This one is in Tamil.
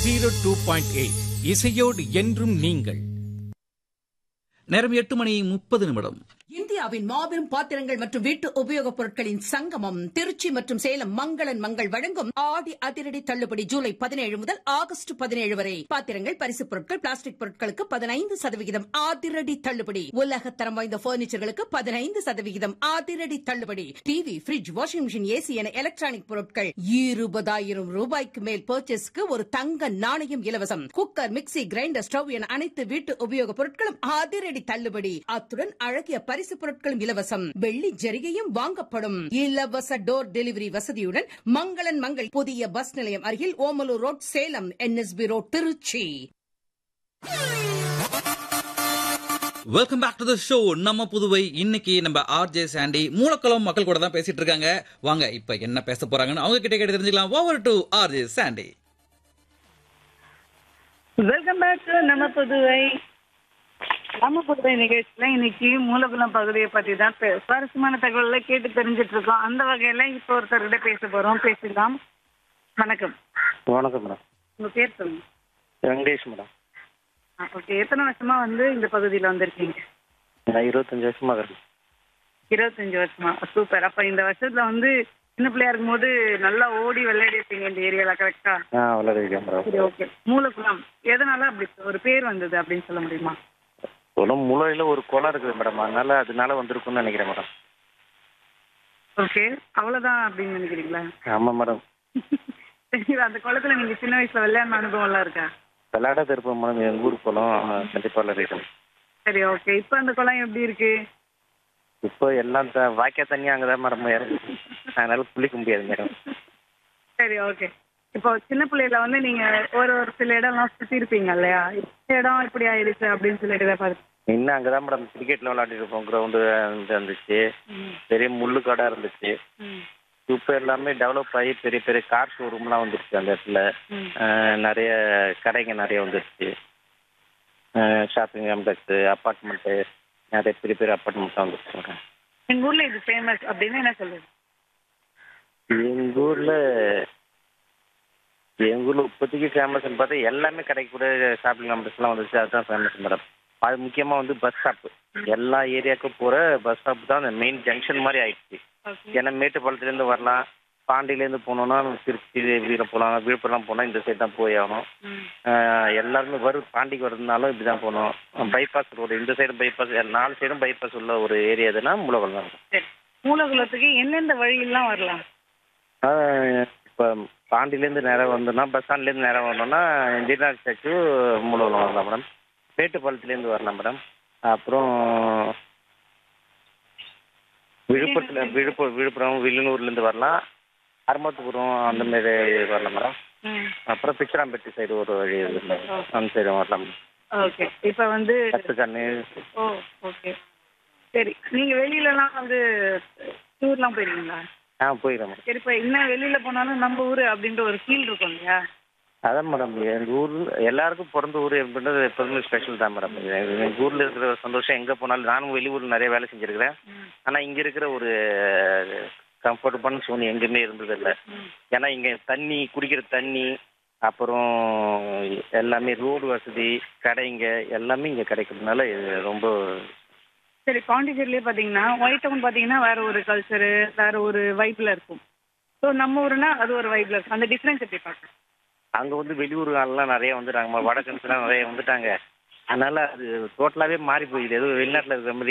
ஜீரோ டூ பாயிண்ட் எயிட் இசையோடு என்றும் நீங்கள் நேரம் எட்டு மணி முப்பது நிமிடம் இந்தியாவின் மாபெரும் பாத்திரங்கள் மற்றும் வீட்டு உபயோகப் பொருட்களின் சங்கமம் திருச்சி மற்றும் சேலம் மங்களன் மங்கள் வழங்கும் ஆடி அதிரடி தள்ளுபடி ஜூலை பதினேழு முதல் ஆகஸ்ட் பதினேழு வரை பாத்திரங்கள் பரிசுப் பொருட்கள் பிளாஸ்டிக் பொருட்களுக்கு பதினைந்து சதவிகிதம் அதிரடி தள்ளுபடி உலக தரம் வாய்ந்த பர்னிச்சர்களுக்கு பதினைந்து சதவிகிதம் அதிரடி தள்ளுபடி TV fridge washing machine AC என எலக்ட்ரானிக் பொருட்கள் இருபதாயிரம் ரூபாய்க்கு மேல் பர்ச்சேஸ்க்கு ஒரு தங்க நாணயம் இலவசம் குக்கர் மிக்ஸி கிரைண்டர் ஸ்டவ் என அனைத்து வீட்டு உபயோகப் பொருட்களும் அதிரடி தள்ளுபடி அத்துடன் அழகிய பரிசு பொருட்களும் இலவசம் வெள்ளி ஜரிகையும் வாங்கப்படும் இலவச டோர் டெலிவரி வசதியுடன் மங்களன் மங்கள் புதிய பஸ் நிலையம் அருகில் Omalur road Salem NSP road Trichy welcome back to the show நம்ம புதுவை இன்னைக்கு நம்ம ஆர்ஜே சாண்டி மூலக்குளம் மக்கள் கூட தான் பேசிட்டு இருக்காங்க வாங்க இப்ப என்ன பேச போறாங்கன்னு அவங்க கிட்ட கேட்டு தெரிஞ்சுக்கலாம் over to RJ Sandy welcome back to நம்ம புதுவை நம்ம புதுவை நிகழ்ச்சியில இன்னைக்கு மூலகுளம் பகுதியை பத்தி தான் பே- சுவாரஸ்யமான தகவல்களை கேட்டு தெரிஞ்சிட்டு இருக்கோம் அந்த வகையில இப்போ ஒருத்தர்கிட்ட பேச போறோம் பேசலாம் வணக்கம் வணக்கம் மேடம் உங்க பேர் சொல்லுங்க வெங்கடேஷ் மேடம் ஓகே எத்தனை வருஷமா வந்து இந்த பகுதியில வந்திருக்கீங்க நான் இருபத்தஞ்சு வருஷமா இருக்கேன் இருபத்தஞ்சு வருஷமா சூப்பர் அப்ப இந்த வருஷத்துல வந்து சின்ன பிள்ளையா இருக்கும்போது நல்லா ஓடி விளையாடி இருப்பீங்க இந்த ஏரியால கரெக்டா ஆ விளையாடிருக்கேன் மேடம் சரி ஓகே மூலகுளம் எதனால அப்படி ஒரு பேர் வந்தது அப்படின்னு சொல்ல முடியுமா குளம் முளையில ஒரு குளம் இருக்குது மேடம் அதனால அதனால வந்திருக்கும்னு நினைக்கிறேன் மேடம் ஓகே அவ்வளவுதான் அப்படின்னு நினைக்கிறீங்களா ஆமாம் மேடம் சரி அந்த குளத்துல நீங்க சின்ன வயசுல விளையாடின அனுபவம் எல்லாம் இருக்கா விளையாடாத இருப்போம் மேடம் எங்கள் ஊர் குளம் கண்டிப்பாக விளையாடிருக்கேன் சரி ஓகே இப்போ அந்த குளம் எப்படி இருக்கு இப்போ எல்லாம் த வாய்க்கா தண்ணி அங்கே தான் மேடம் இறங்குது அதனால குளிக்க முடியாது மேடம் சரி ஓகே இப்போ சின்ன பிள்ளையில வந்து நீங்க ஒரு ஒரு சில இடம்லாம் சுத்தி இருப்பீங்க இல்லையா இந்த இடம் இப்படி ஆயிடுச்சு அப்படின்னு சொல்லிட்டு தான் பார்த்து இன்னும் அங்கே தான் மேடம் கிரிக்கெட்டில் விளையாடிட்டு இருப்போம் கிரவுண்டு இருந்துச்சு பெரிய முள்ளு கடை இருந்துச்சு இப்போ எல்லாமே டெவலப் ஆகி பெரிய பெரிய கார் ஷோரூம்லாம் வந்துருச்சு அந்த இடத்துல அஹ், நிறைய கடைங்க நிறைய வந்துருச்சு ஷாப்பிங் காம்ப்ளெக்ஸு அப்பார்ட்மெண்ட்டு நிறைய பெரிய பெரிய அப்பார்ட்மெண்ட்லாம் வந்துருச்சு மேடம் எங்க ஊர்ல இது ஃபேமஸ் அப்படின்னு என்ன சொல்லுது எங்கள் ஊரில் எங்கள் ஊரில் இப்போதைக்கு ஃபேமஸ்னு பார்த்தா எல்லாமே கிடைக்கக்கூடிய ஷாப்பிங் காம்ப்ளெக்ஸ்லாம் வந்துருச்சு அதுதான் ஃபேமஸ் மேடம் அது முக்கியமாக வந்து பஸ் ஸ்டாப்பு எல்லா ஏரியாவுக்கும் போகிற பஸ் ஸ்டாப் தான் அந்த மெயின் ஜங்ஷன் மாதிரி ஆயிடுச்சு ஏன்னா மேட்டுப்பாளையத்துலேருந்து வரலாம் பாண்டியிலேருந்து போனோம்னா திருச்சி வீர போகலாம் விழுப்புரம் போனால் இந்த சைடு தான் போய் ஆகணும் ஆஹ் எல்லாருமே வரும் பாண்டிக்கு வரதுனாலும் இப்படி தான் போகணும் பைபாஸ் ரோடு இந்த சைடு பைபாஸ் நாலு சைடும் பைபாஸ் உள்ள ஒரு ஏரியா எதுனா மூலவரம் தான் சரி மூலகுளத்துக்கு எந்தெந்த வழியெல்லாம் வரலாம் இப்போ பாண்டியிலேருந்து நேராக வந்தோம்னா பஸ் ஸ்டாண்ட்லேருந்து நேராக வந்தோம்னா இந்தியன் ஸ்டாச்சு மூலவரம் வரலாம் மேடம் மேட்டுப்பாளையத்துலேருந்து வரலாம் மேடம் அப்புறம் விழுப்புரத்தில் விழுப்புரம் விழுப்புரம் வில்லுனூர்லேருந்து வரலாம் அருமத்துபுரம் அந்த மாதிரி வரலாம் மேடம் அப்புறம் பிச்சராம்பேட்டை சைடு ஒரு வழி இருக்குது மேடம் அந்த சைடு வரலாம் ஓகே இப்போ வந்து கட்டுக்கண்ணு ஓ ஓகே சரி நீங்க வெளியிலலாம் வந்து டூர்லாம் போயிருக்கீங்களா ஆ போயிடுறேன் மேடம் சரி இப்போ இன்னும் வெளியில போனாலும் நம்ம ஊரு அப்படின்ற ஒரு ஃபீல் இருக்கும் இல்லையா அதான் மேடம் எங்கள் ஊர் எல்லாருக்கும் பிறந்த ஊர் அப்படின்றது எப்போதுமே ஸ்பெஷல் தான் மேடம் எங்கள் ஊரில் இருக்கிற சந்தோஷம் எங்கே போனாலும் நானும் வெளியூரில் நிறைய வேலை செஞ்சுருக்கிறேன் ஆனால் இங்கே இருக்கிற ஒரு கம்ஃபர்டபுளான சோனி எங்கேயுமே இருந்ததில்லை ஏன்னா இங்கே தண்ணி குடிக்கிற தண்ணி அப்புறம் எல்லாமே ரோடு வசதி கடைங்க எல்லாமே இங்கே கிடைக்கிறதுனால இது ரொம்ப சரி பாண்டிச்சேரியிலே பார்த்தீங்கன்னா ஒயிட் டவுன் பார்த்தீங்கன்னா வேற ஒரு கல்ச்சரு வேற ஒரு வைப்ல இருக்கும் ஸோ நம்ம ஊருனா அது ஒரு வைப்ல இருக்கும் அந்த டிஃப்ரென்ஸ் எப்படி பார்க்கலாம் அங்கே வந்து வெளியூர் ஆள்லாம் நிறைய வந்துட்டாங்க வடக்கன்ஸ்லாம் நிறைய வந்துட்டாங்க அதனால அது டோட்டலாகவே மாறி போயிடுது ஏதோ வெளிநாட்டில் இருக்கிற மாதிரி